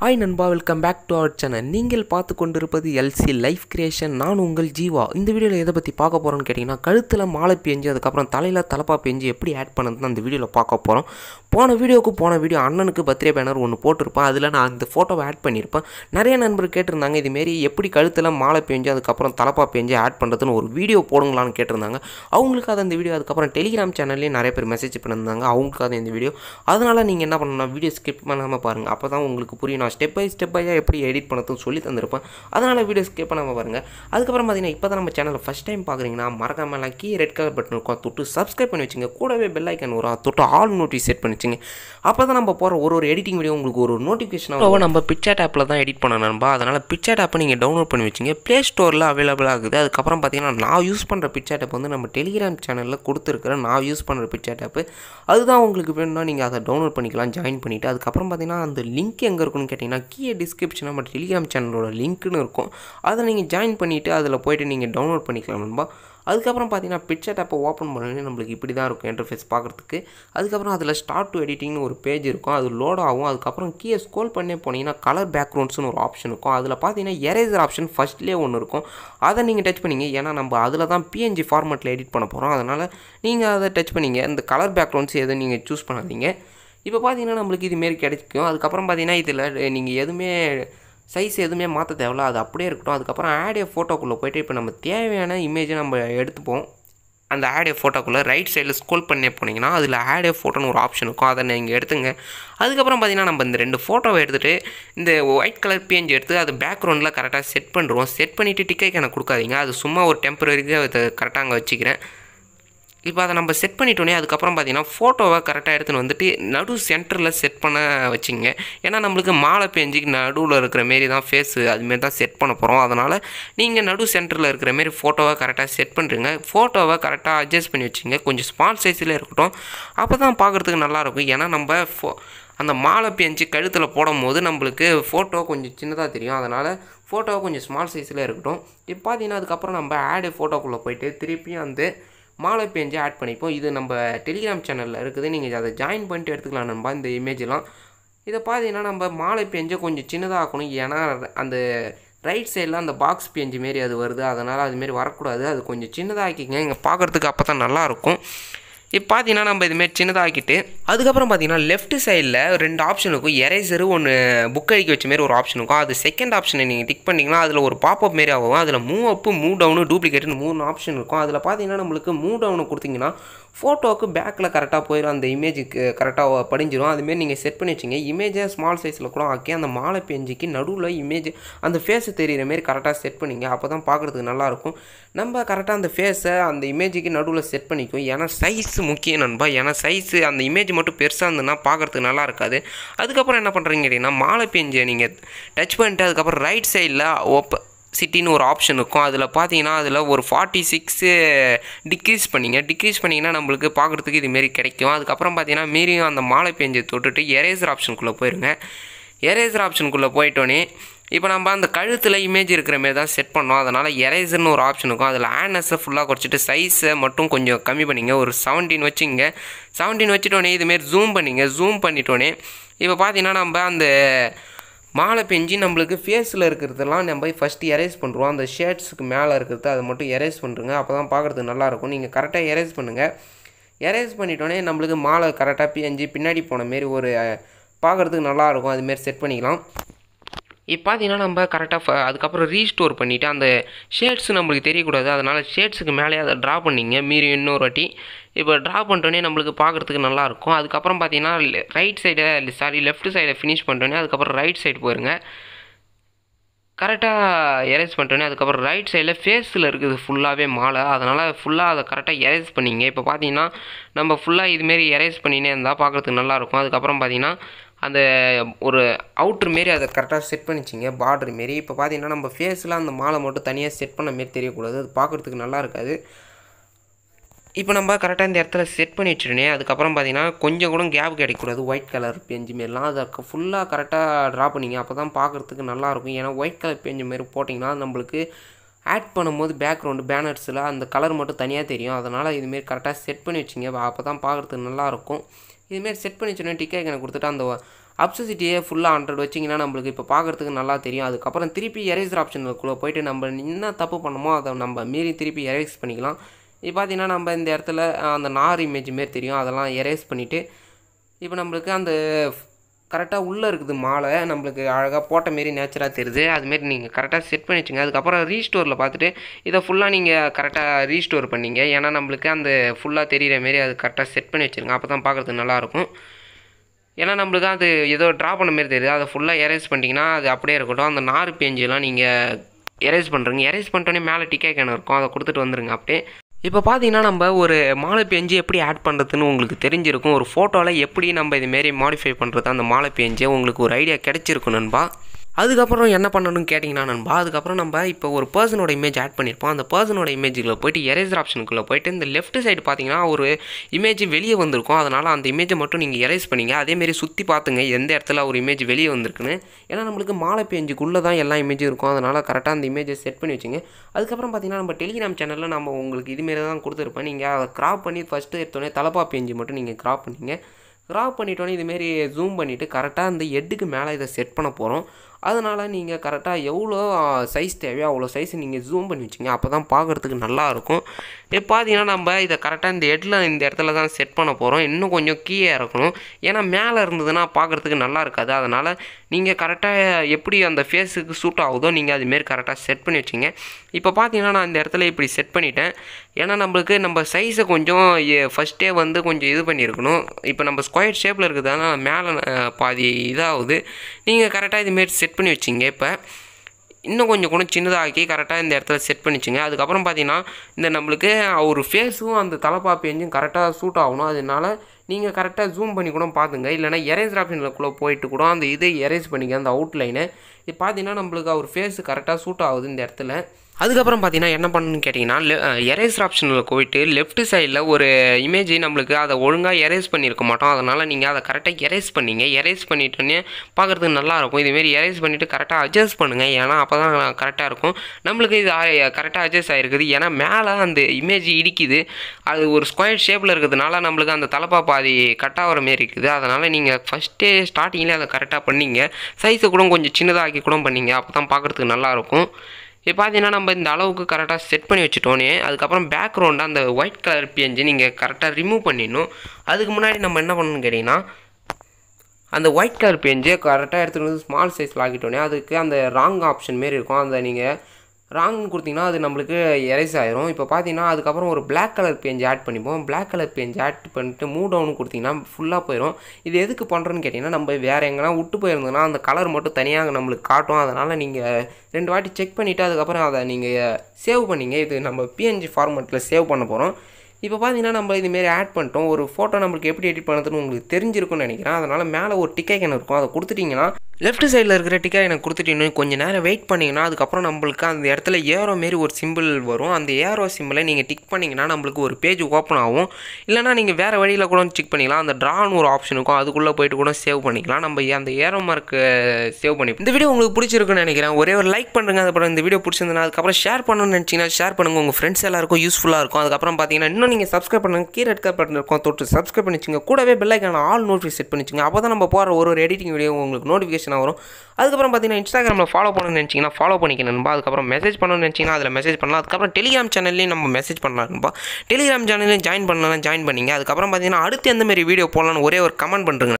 hi நண்பா welcome back to our channel நீங்கள் பார்த்து கொண்டிருப்பது எல்சி லைஃப் கிரியேஷன் நான் உங்கள் ஜீவா இந்த வீடியோவில் எதை பற்றி பார்க்க போகிறோன்னு கேட்டிங்கன்னா கழுத்தில் மாலை பெஞ்சு அதுக்கப்புறம் தலையில் தலப்பா பெஞ்சு எப்படி ஆட் பண்ணதுன்னு அந்த வீடியோவில் பார்க்க போகிறோம் போன வீடியோவுக்கு போன வீடியோ அண்ணனுக்கு பர்த்டே பேனர் ஒன்று போட்டிருப்பேன் அதில் நான் அந்த ஃபோட்டோவை ஆட் பண்ணியிருப்பேன் நிறைய நண்பர் கேட்டிருந்தாங்க இதுமாரி எப்படி கழுத்தில் மாலை பெஞ்சு அதுக்கப்புறம் தலப்பா பெஞ்சு ஆட் பண்ணுறதுன்னு ஒரு வீடியோ போடுங்களான்னு கேட்டிருந்தாங்க அவங்களுக்கு அது அந்த வீடியோ அதுக்கப்புறம் டெலிகிராம் சேனல்லேயே நிறைய பேர் மெசேஜ் பண்ணியிருந்தாங்க அவங்களுக்கு அது இந்த வீடியோ அதனால் நீங்கள் என்ன பண்ணணும்னா வீடியோ ஸ்கிப் பண்ணாமல் பாருங்கள் அப்போ தான் உங்களுக்கு புரியும் நான் ஸ்டெப் பை ஸ்டெப் பையாக எப்படி எடிட் பண்ணதுன்னு சொல்லி தந்திருப்பேன் அதனால் வீடியோ ஸ்கிப் பண்ணாமல் பாருங்கள் அதுக்கப்புறம் பார்த்தீங்கன்னா இப்போ தான் நம்ம சேனலை ஃபஸ்ட் டைம் பார்க்குறீங்கன்னா மறக்காமலாம் கீ ரெட் கலர் பட்டன் இருக்கும் அதை தொட்டு சப்ஸ்கிரைப் பண்ணி வச்சுங்க கூடவே பெல் ஐக்கன் வரும் அதை தொட்டு ஆல் நோட்டிஸ் செட் பண்ணி வச்சுங்க அப்போ தான் நம்ம போகிற ஒரு ஒரு எடிட்டிங் வீடியோ உங்களுக்கு ஒரு நோட்டிஃபிகேஷன் ஆகும் நம்ம பிக்சர் ஆப்பில் தான் எடிட் பண்ண நண்பா அதனால் பிக்சர் ஆப்பை நீங்கள் டவுன்லோட் பண்ணி வச்சுங்க ப்ளே ஸ்டோரில் அவைலபிள் ஆகுது அதுக்கப்புறம் பார்த்தீங்கன்னா நான் யூஸ் பண்ணுற பிக்சர் ஆப் வந்து நம்ம டெலிகிராம் சேனலில் கொடுத்துருக்குறேன் நான் யூஸ் பண்ணுற பிக்சர் ஆப்பு அதுதான் உங்களுக்கு வேணும்னா நீங்கள் அதை டவுன்லோட் பண்ணிக்கலாம் ஜாயின் பண்ணிவிட்டு அதுக்கப்புறம் பார்த்தீங்கன்னா அந்த லிங்க் எங்கே இருக்குன்னு கேட்டிங்கன்னா கீழே டிஸ்கிரிப்ஷன் நம்ம டெலிகிராம் சேனலோட லிங்க்னு இருக்கும் அதை நீங்கள் ஜாயின் பண்ணிவிட்டு அதில் போயிட்டு நீங்கள் டவுன்லோட் பண்ணிக்கலாம் நண்பா அதுக்கப்புறம் பார்த்தீங்கன்னா பிக்சர் ஆப்பை ஓப்பன் பண்ணி நம்மளுக்கு இப்படி தான் இருக்கும் இன்டர்ஃபேஸ் பார்க்குறதுக்கு அதுக்கப்புறம் அதில் ஸ்டார்ட் டு எடிட்டிங்னு ஒரு பேஜ் இருக்கும் அது லோட் ஆகும் அதுக்கப்புறம் கீழே ஸ்க்ரோல் பண்ணே போனீங்கன்னா கலர் பேக்ரவுண்ட்ஸ்னு ஒரு ஆப்ஷன் இருக்கும் அதில் பார்த்தீங்கன்னா எரேசர் ஆப்ஷன் ஃபஸ்ட்லேயே ஒன்று இருக்கும் அதை நீங்கள் டச் பண்ணிங்க ஏன்னா நம்ம அதில் தான் பிஎன்ஜி ஃபார்மெட்டில் எடிட் பண்ண போகிறோம் அதனால் நீங்கள் அதை டச் பண்ணிங்க இந்த கலர் பேக்ரவுண்ட்ஸ் எதுவும் நீங்கள் சூஸ் பண்ணாதீங்க இப்போ பார்த்தீங்கன்னா நம்மளுக்கு இதுமாரி கிடைக்கும் அதுக்கப்புறம் பார்த்தீங்கன்னா இதில் நீங்கள் எதுவுமே சைஸ் எதுவுமே மாற்ற தேவையில்ல அது அப்படியே இருக்கட்டும் அதுக்கப்புறம் ஆடியோ ஃபோட்டோக்குள்ளே போய்ட்டு இப்போ நம்ம தேவையான இமேஜை நம்ம எடுத்துப்போம் அந்த ஆடியோ ஃபோட்டோக்குள்ளே ரைட் சைடில் ஸ்க்ரோல் பண்ணி போனீங்கன்னா அதில் ஆடியோ ஃபோட்டோன்னு ஒரு ஆப்ஷன் இருக்கும் அதை நீங்கள் எடுத்துங்க அதுக்கப்புறம் பார்த்தீங்கன்னா நம்ம இந்த ரெண்டு ஃபோட்டோவை எடுத்துகிட்டு இந்த ஒயிட் கலர் பேஞ்ச் எடுத்து அது பேக்ரவுண்டில் கரெக்டாக செட் பண்ணுறோம் செட் பண்ணிவிட்டு டிக்கெட் எனக்கு கொடுக்காதீங்க அது சும்மா ஒரு டெம்பரரிக்கு அதை கரெக்டாக அங்கே வச்சுக்கிறேன் இப்போ அதை நம்ம செட் பண்ணிட்டோன்னே அதுக்கப்புறம் பார்த்தீங்கன்னா ஃபோட்டோவை கரெக்டாக எடுத்துன்னு வந்துட்டு நடு சென்டரில் செட் பண்ண வச்சுங்க ஏன்னா நம்மளுக்கு மாலை பெஞ்சுக்கு நடுவில் இருக்கிற மாரி தான் ஃபேஸு அதுமாரி தான் செட் பண்ண போகிறோம் அதனால் நீங்கள் நடு சென்டரில் இருக்கிற மாரி ஃபோட்டோவை கரெக்டாக செட் பண்ணுறீங்க ஃபோட்டோவை கரெக்டாக அட்ஜஸ்ட் பண்ணி வச்சுங்க கொஞ்சம் ஸ்மால் சைஸில் இருக்கட்டும் அப்போ தான் பார்க்குறதுக்கு நல்லாயிருக்கும் ஏன்னா நம்ம ஃபோ அந்த மாலை பெஞ்சு கழுத்தில் போடும் போது நம்மளுக்கு ஃபோட்டோ கொஞ்சம் சின்னதாக தெரியும் அதனால் ஃபோட்டோவை கொஞ்சம் ஸ்மால் சைஸில் இருக்கட்டும் இப்போ பார்த்தீங்கன்னா அதுக்கப்புறம் நம்ம ஆடு ஃபோட்டோக்குள்ளே போயிட்டு திருப்பியும் வந்து மாலை பேஞ்சு ஆட் பண்ணிப்போம் இது நம்ம டெலிகிராம் சேனலில் இருக்குது நீங்கள் அதை ஜாயின் பண்ணிட்டு எடுத்துக்கலாம் நண்பா இந்த இமேஜெலாம் இதை பார்த்தீங்கன்னா நம்ம மாலை பேஞ்சை கொஞ்சம் சின்னதாக ஆக்கணும் ஏன்னா அந்த ரைட் சைடில் அந்த பாக்ஸ் பேஞ்சு மாரி அது வருது அதனால் அதுமாரி வரக்கூடாது அது கொஞ்சம் சின்னதாக ஆக்கிக்கங்க இங்கே பார்க்குறதுக்கு அப்போ தான் நல்லாயிருக்கும் இப்போ பார்த்தீங்கன்னா நம்ம இதுமாரி சின்னதாக்கிட்டு அதுக்கப்புறம் பார்த்தீங்கன்னா லெஃப்ட் சைடில் ரெண்டு ஆப்ஷன் இருக்கும் எரேசரு ஒன்று புக் அடிக்க வச்ச மாரி ஒரு ஆப்ஷன் இருக்கும் அது செகண்ட் ஆப்ஷனை நீங்கள் டிக் பண்ணிங்கன்னா அதில் ஒரு பாப்அப் மாரி ஆகும் அதில் மூவ் அப்பு மூவ் டவுனு டூப்ளிகேட்னு மூணு ஆப்ஷன் இருக்கும் அதில் பார்த்தீங்கன்னா நம்மளுக்கு மூவ் டவுனு கொடுத்தீங்கன்னா ஃபோட்டோவுக்கு பேக்கில் கரெக்டாக போயிடும் அந்த இமேஜுக்கு கரெக்டாக படிஞ்சிடும் அதுமாரி நீங்கள் செட் பண்ணி வச்சிங்க இமேஜை ஸ்மால் சைஸில் கூட ஆக்கி அந்த மாலை பெஞ்சிக்கு நடுவில் இமேஜ் அந்த ஃபேஸு தெரிகிற மாரி கரெக்டாக செட் பண்ணிங்க அப்போ தான் பார்க்குறதுக்கு நல்லாயிருக்கும் நம்ம கரெக்டாக அந்த ஃபேஸை அந்த இமேஜுக்கு நடுவில் செட் பண்ணிக்கும் ஏன்னா சைஸ் முக்கியம் நண்பா ஏன்னா சைஸு அந்த இமேஜ் மட்டும் பெருசாக இருந்ததுன்னா பார்க்குறதுக்கு நல்லா இருக்காது அதுக்கப்புறம் என்ன பண்ணுறீங்க கேட்டிங்கன்னா மாலை பெஞ்சை நீங்கள் டச் பண்ணிட்டு அதுக்கப்புறம் ரைட் சைடில் ஓப்ப சிட்டின்னு ஒரு ஆப்ஷன் இருக்கும் அதில் பார்த்தீங்கன்னா அதில் ஒரு ஃபார்ட்டி சிக்ஸு டிக்ரீஸ் பண்ணிங்க டிக்ரீஸ் பண்ணிங்கன்னா நம்மளுக்கு பார்க்குறதுக்கு இதுமாரி கிடைக்கும் அதுக்கப்புறம் பார்த்தீங்கன்னா மீறியும் அந்த மாலை பெஞ்சை தொட்டுட்டு எரேசர் ஆப்ஷனுக்குள்ளே போயிருங்க எரேசர் ஆப்ஷனுக்குள்ளே போயிட்டோன்னே இப்போ நம்ம அந்த கழுத்தில் இமேஜ் இருக்கிற மாரி தான் செட் பண்ணோம் அதனால் எரேசர்னு ஒரு ஆப்ஷன் இருக்கும் அதில் ஆனஸை ஃபுல்லாக குறைச்சிட்டு சைஸை மட்டும் கொஞ்சம் கம்மி பண்ணிங்க ஒரு செவன்டீன் வச்சுங்க செவன்டீன் வச்சுட்டோன்னே இதுமாரி ஜூம் பண்ணிங்க ஜூம் பண்ணிட்டோன்னே இப்போ பார்த்தீங்கன்னா நம்ம அந்த மாலை பெஞ்சு நம்மளுக்கு ஃபேஸில் இருக்கிறதெல்லாம் நம்ம ஃபஸ்ட்டு எரேஸ் பண்ணுறோம் அந்த ஷேட்ஸுக்கு மேலே இருக்கிறது அதை மட்டும் எரேஸ் பண்ணுறங்க அப்போ தான் பார்க்குறதுக்கு நல்லாயிருக்கும் நீங்கள் கரெக்டாக எரேஸ் பண்ணுங்கள் எரேஸ் பண்ணிட்டோன்னே நம்மளுக்கு மாலை கரெக்டாக பிஞ்சு பின்னாடி போன மாரி ஒரு பார்க்குறதுக்கு நல்லாயிருக்கும் அதுமாரி செட் பண்ணிக்கலாம் இப்போ பார்த்தீங்கன்னா நம்ம கரெக்டாக அதுக்கப்புறம் ரீஸ்டோர் பண்ணிவிட்டு அந்த ஷேட்ஸ் நம்மளுக்கு தெரியக்கூடாது அதனால் ஷேட்ஸுக்கு மேலே அதை ட்ரா பண்ணிங்க மீறி இன்னொரு வாட்டி இப்போ ட்ரா பண்ணிட்டோன்னே நம்மளுக்கு பார்க்குறதுக்கு நல்லாயிருக்கும் அதுக்கப்புறம் பார்த்தீங்கன்னா ரைட் சைடை சாரி லெஃப்ட் சைடை ஃபினிஷ் பண்ணிட்டோன்னே அதுக்கப்புறம் ரைட் சைடு போயிருங்க கரெக்டாக எரேஸ் பண்ணிட்டோன்னே அதுக்கப்புறம் ரைட் சைடில் ஃபேஸில் இருக்குது ஃபுல்லாகவே மாலை அதனால் ஃபுல்லாக அதை கரெக்டாக எரேஸ் பண்ணிங்க இப்போ பார்த்தீங்கன்னா நம்ம ஃபுல்லாக இதுமாரி எரேஸ் பண்ணினே இருந்தால் பார்க்குறதுக்கு நல்லாயிருக்கும் அதுக்கப்புறம் பார்த்தீங்கன்னா அந்த ஒரு அவுட்ரு மாரி அதை கரெக்டாக செட் பண்ணிச்சிங்க பார்டர் மாரி இப்போ பார்த்தீங்கன்னா நம்ம ஃபேஸில் அந்த மாலை மட்டும் தனியாக செட் பண்ண மாரி தெரியக்கூடாது அது பார்க்குறதுக்கு நல்லா இருக்காது இப்போ நம்ம கரெக்டாக இந்த இடத்துல செட் பண்ணி வச்சுருனே அதுக்கப்புறம் பார்த்தீங்கன்னா கொஞ்சம் கூட கேப் கிடைக்கக்கூடாது ஒயிட் கலர் பெஞ்சு மாரிலாம் அதை ஃபுல்லாக கரெக்டாக ட்ரா பண்ணிங்க அப்போ தான் பார்க்குறதுக்கு நல்லாயிருக்கும் ஏன்னா ஒயிட் கலர் பெஞ்சு மாரி போட்டிங்கன்னா நம்மளுக்கு ஆட் பண்ணும்போது பேக்ரவுண்டு பேனர்ஸில் அந்த கலர் மட்டும் தனியாக தெரியும் அதனால் இதுமாரி கரெக்டாக செட் பண்ணி வச்சிங்க அப்போ தான் பார்க்குறதுக்கு நல்லாயிருக்கும் இதுமாரி செட் பண்ணி வச்சுருந்தேன் டிக்கெட் எனக்கு கொடுத்துட்டு அந்த அப்சசிட்டியே ஃபுல்லாக ஹண்ட்ரட் வச்சிங்கன்னா நம்மளுக்கு இப்போ பார்க்குறதுக்கு நல்லா தெரியும் அதுக்கப்புறம் திருப்பி எரேசர் ஆப்ஷனுக்குள்ளே போயிட்டு நம்ம என்ன தப்பு பண்ணமோ அதை நம்ம மீறி திருப்பி எரேஸ் பண்ணிக்கலாம் இப்போ பார்த்தீங்கன்னா நம்ம இந்த இடத்துல அந்த நார் இமேஜ் மாரி தெரியும் அதெல்லாம் எரேஸ் பண்ணிவிட்டு இப்போ நம்மளுக்கு அந்த கரெக்டாக உள்ளே இருக்குது மாலை நம்மளுக்கு அழகாக போட்ட மாரி நேச்சராக தெரியுது அதுமாரி நீங்கள் கரெக்டாக செட் பண்ணி வச்சுங்க அதுக்கப்புறம் ரீஸ்டோரில் பார்த்துட்டு இதை ஃபுல்லாக நீங்கள் கரெக்டாக ரீஸ்டோர் பண்ணிங்க ஏன்னா நம்மளுக்கு அந்த ஃபுல்லாக தெரிகிற மாரி அது கரெக்டாக செட் பண்ணி வச்சுருங்க அப்போ தான் பார்க்குறதுக்கு நல்லாயிருக்கும் ஏன்னா நம்மளுக்கு அது ஏதோ ட்ரா பண்ண மாரி தெரியுது அதை ஃபுல்லாக எரேஸ் பண்ணிட்டீங்கன்னா அது அப்படியே இருக்கட்டும் அந்த நார் பேஞ்செல்லாம் நீங்கள் எரேஸ் பண்ணுறீங்க எரேஸ் பண்ணிட்டோன்னே மேலே டிக்கே கேன் இருக்கும் அதை கொடுத்துட்டு வந்துருங்க அப்படியே இப்போ பார்த்தீங்கன்னா நம்ம ஒரு மாலை பேஞ்சு எப்படி ஆட் பண்ணுறதுன்னு உங்களுக்கு தெரிஞ்சிருக்கும் ஒரு ஃபோட்டோவில் எப்படி நம்ம இதுமாரி மாடிஃபை பண்ணுறது அந்த மாலை பேஞ்சை உங்களுக்கு ஒரு ஐடியா கிடச்சிருக்கும் நண்பா அதுக்கப்புறம் என்ன பண்ணணும்னு கேட்டிங்கன்னா நண்பா அதுக்கப்புறம் நம்ம இப்போ ஒரு பர்சனோட இமேஜ் ஆட் பண்ணியிருப்போம் அந்த பர்சனோட இமேஜுக்குள்ளே போயிட்டு எரேசர் ஆப்ஷனுக்குள்ளே போயிட்டு இந்த லெஃப்ட் சைடு பார்த்தீங்கன்னா ஒரு இமேஜ் வெளியே வந்திருக்கும் அதனால் அந்த இமேஜை மட்டும் நீங்கள் எரேஸ் பண்ணிங்க அதேமாரி சுற்றி பார்த்துங்க எந்த இடத்துல ஒரு இமேஜ் வெளியே வந்திருக்குன்னு ஏன்னா நம்மளுக்கு மாலை பேஞ்சுக்குள்ளே தான் எல்லா இமேஜும் இருக்கும் அதனால் கரெக்டாக அந்த இமேஜை செட் பண்ணி வச்சுங்க அதுக்கப்புறம் பார்த்தீங்கன்னா நம்ம டெலிகிராம் சேனலில் நம்ம உங்களுக்கு இதுமாரி தான் கொடுத்துருப்பேன் நீங்கள் அதை க்ராப் பண்ணி ஃபஸ்ட்டு எடுத்தோடனே தலப்பா பேஞ்சு மட்டும் நீங்கள் க்ராப் பண்ணிங்க க்ராப் பண்ணிட்டோன்னே இதுமாரி ஜூம் பண்ணிவிட்டு கரெக்டாக அந்த ஹெட்டுக்கு மேலே இதை செட் பண்ண போகிறோம் அதனால் நீங்கள் கரெக்டாக எவ்வளோ சைஸ் தேவையோ அவ்வளோ சைஸ் நீங்கள் ஜூம் பண்ணி வச்சுங்க அப்போ தான் பார்க்குறதுக்கு நல்லாயிருக்கும் இப்போ பார்த்தீங்கன்னா நம்ம இதை கரெக்டாக இந்த ஹெட்டில் இந்த இடத்துல தான் செட் பண்ண போகிறோம் இன்னும் கொஞ்சம் கீழே இறக்கணும் ஏன்னா மேலே இருந்ததுன்னா பார்க்குறதுக்கு நல்லா இருக்காது அதனால் நீங்கள் கரெக்டாக எப்படி அந்த ஃபேஸுக்கு சூட் ஆகுதோ நீங்கள் அதுமாரி கரெக்டாக செட் பண்ணி வச்சுங்க இப்போ பார்த்தீங்கன்னா நான் இந்த இடத்துல இப்படி செட் பண்ணிட்டேன் ஏன்னா நம்மளுக்கு நம்ம சைஸை கொஞ்சம் ஃபஸ்ட்டே வந்து கொஞ்சம் இது பண்ணியிருக்கணும் இப்போ நம்ம ஸ்கொயர் ஷேப்பில் இருக்குதுன்னா மேலே பாதி இதாகுது நீங்கள் கரெக்டாக இதுமாரி செட் பண்ணி வச்சிங்க இப்போ இன்னும் கொஞ்சம் கூட சின்னதாக்கி கரெக்டாக இந்த இடத்துல செட் பண்ணிச்சுங்க அதுக்கப்புறம் பார்த்தீங்கன்னா இந்த நம்மளுக்கு ஒரு ஃபேஸும் அந்த தலைப்பா பேஞ்சும் கரெக்டாக சூட் ஆகணும் அதனால நீங்கள் கரெக்டாக ஜூம் பண்ணி கூட பார்த்துங்க இல்லைனா எரேசர் ஆப்ஷனுக்குள்ளே போயிட்டு கூட அந்த இதை எரேஸ் பண்ணிங்க அந்த அவுட்லைனை இது பார்த்தீங்கன்னா நம்மளுக்கு அவர் ஃபேஸு கரெக்டாக சூட் ஆகுது இந்த இடத்துல அதுக்கப்புறம் பார்த்தீங்கன்னா என்ன பண்ணணும்னு கேட்டிங்கன்னா எரேசர் ஆப்ஷனில் போயிட்டு லெஃப்ட் சைடில் ஒரு இமேஜ் நம்மளுக்கு அதை ஒழுங்காக எரேஸ் பண்ணியிருக்க மாட்டோம் அதனால் நீங்கள் அதை கரெக்டாக எரேஸ் பண்ணிங்க எரேஸ் பண்ணிட்டோன்னே பார்க்குறதுக்கு நல்லாயிருக்கும் இதுமாரி எரேஸ் பண்ணிவிட்டு கரெக்டாக அட்ஜஸ்ட் பண்ணுங்கள் ஏன்னா அப்போ தான் கரெக்டாக இருக்கும் நம்மளுக்கு இது கரெக்டாக அட்ஜஸ்ட் ஆகிருக்குது ஏன்னா மேலே அந்த இமேஜ் இடிக்குது அது ஒரு ஸ்கொயர் ஷேப்பில் இருக்கிறதுனால நம்மளுக்கு அந்த தலைப்பா பாதி கட் ஆகிற மாரி இருக்குது அதனால் நீங்கள் ஃபஸ்ட்டே ஸ்டார்டிங்லேயே அதை கரெக்டாக பண்ணிங்க சைஸை கூட கொஞ்சம் சின்னதாக்கி கூட பண்ணிங்க அப்போ தான் பார்க்குறதுக்கு நல்லாயிருக்கும் இப்போ பார்த்தீங்கன்னா நம்ம இந்த அளவுக்கு கரெக்டாக செட் பண்ணி வச்சுட்டோன்னே அதுக்கப்புறம் பேக்ரவுண்டை அந்த ஒயிட் கலர் பேஞ்சு நீங்கள் கரெக்டாக ரிமூவ் பண்ணிடணும் அதுக்கு முன்னாடி நம்ம என்ன பண்ணணும்னு கேட்டிங்கன்னா அந்த ஒயிட் கலர் பேஞ்சை கரெக்டாக எடுத்துகிட்டு வந்து ஸ்மால் சைஸில் ஆக்கிட்டோன்னே அதுக்கு அந்த ராங் ஆப்ஷன் மாரி இருக்கும் அந்த நீங்கள் ராங்னு கொடுத்தீங்கன்னா அது நம்மளுக்கு எரேஸ் ஆயிரும் இப்போ பார்த்தீங்கன்னா அதுக்கப்புறம் ஒரு பிளாக் கலர் பேஞ்ச் ஆட் பண்ணிப்போம் பிளாக் கலர் பேஞ்ச் ஆட் பண்ணிட்டு மூவ் டவுன் கொடுத்தீங்கன்னா ஃபுல்லாக போயிடும் இது எதுக்கு பண்ணுறோன்னு கேட்டிங்கன்னா நம்ம வேறு எங்கன்னா விட்டு போயிருந்தோம்னா அந்த கலர் மட்டும் தனியாக நம்மளுக்கு காட்டும் அதனால் நீங்கள் ரெண்டு வாட்டி செக் பண்ணிவிட்டு அதுக்கப்புறம் அதை நீங்கள் சேவ் பண்ணிங்க இது நம்ம பிஎன்ஜி ஃபார்மெட்டில் சேவ் பண்ண போகிறோம் இப்போ பார்த்தீங்கன்னா நம்ம இதுமாரி ஆட் பண்ணிட்டோம் ஒரு ஃபோட்டோ நம்மளுக்கு எப்படி எடிட் பண்ணுறதுன்னு உங்களுக்கு தெரிஞ்சிருக்கும்னு நினைக்கிறேன் அதனால் மேலே ஒரு டிக்கெட் இருக்கும் அதை கொடுத்துட்டிங்கன்னா லெஃப்ட் சைடில் இருக்கிற டிக்கெட் எனக்கு கொடுத்துட்டீங்கன்னா கொஞ்சம் நேரம் வெயிட் பண்ணிங்கன்னா அதுக்கப்புறம் நம்மளுக்கு அந்த இடத்துல ஏரோ மாரி ஒரு சிம்பிள் வரும் அந்த ஏரோ சிம்பிளை நீங்கள் டிக் பண்ணிங்கன்னா நம்மளுக்கு ஒரு பேஜ் ஓப்பன் ஆகும் இல்லைனா நீங்கள் வேறு வழியில் கூட டிக் பண்ணிக்கலாம் அந்த ட்ரான்னு ஒரு ஆப்ஷன் இருக்கும் அதுக்குள்ளே போயிட்டு கூட சேவ் பண்ணிக்கலாம் நம்ம அந்த ஏரோ மார்க்கு சேவ் பண்ணி இந்த வீடியோ உங்களுக்கு பிடிச்சிருக்குன்னு நினைக்கிறேன் ஒரே ஒரு லைக் பண்ணுங்க அதுக்கப்புறம் இந்த வீடியோ பிடிச்சிருந்தா அதுக்கப்புறம் ஷேர் பண்ணணும்னு நினச்சிங்கன்னா ஷேர் பண்ணுங்கள் உங்கள் ஃப்ரெண்ட்ஸ் எல்லாருக்கும் யூஸ்ஃபுல்லாக இருக்கும் அதுக்கப்புறம் பார்த்தீங்கன்னா இன்னும் நீங்கள் சப்ஸ்கிரைப் பண்ணுங்க கீழே இருக்க பட்டன் இருக்கும் தொட்டு சப்ஸ்கிரைப் பண்ணிச்சுங்க கூடவே பெல்லைக்கான ஆல் நோட்டிஃபிகேஷன் செட் பண்ணிச்சுங்க அப்போ தான் நம்ம போகிற ஒரு ஒரு எடிட்டிங் வீடியோ உங்களுக்கு நோட்டிஃபிகேஷன் வரும் அதுக்கப்புறம் பார்த்தீங்கன்னா இன்ஸ்டாகிராமில் ஃபாலோ பண்ணணும்னு நினச்சிங்கன்னா ஃபாலோ பண்ணிக்கணும் நண்பா அதுக்கப்புறம் மெசேஜ் பண்ணணும்னு நினச்சிங்கன்னா அதில் மெசேஜ் பண்ணலாம் அதுக்கப்புறம் டெலிகிராம் சேனல்லையும் நம்ம மெசேஜ் பண்ணலாம் நண்பா டெலிகிராம் சேனல்லையும் ஜாயின் பண்ணலாம் ஜாயின் பண்ணிங்க அதுக்கப்புறம் பார்த்தீங்கன்னா அடுத்து எந்த மாதிரி வீடியோ போடலாம்னு ஒரே ஒரு கமெண்ட் பண்ணுறேங்க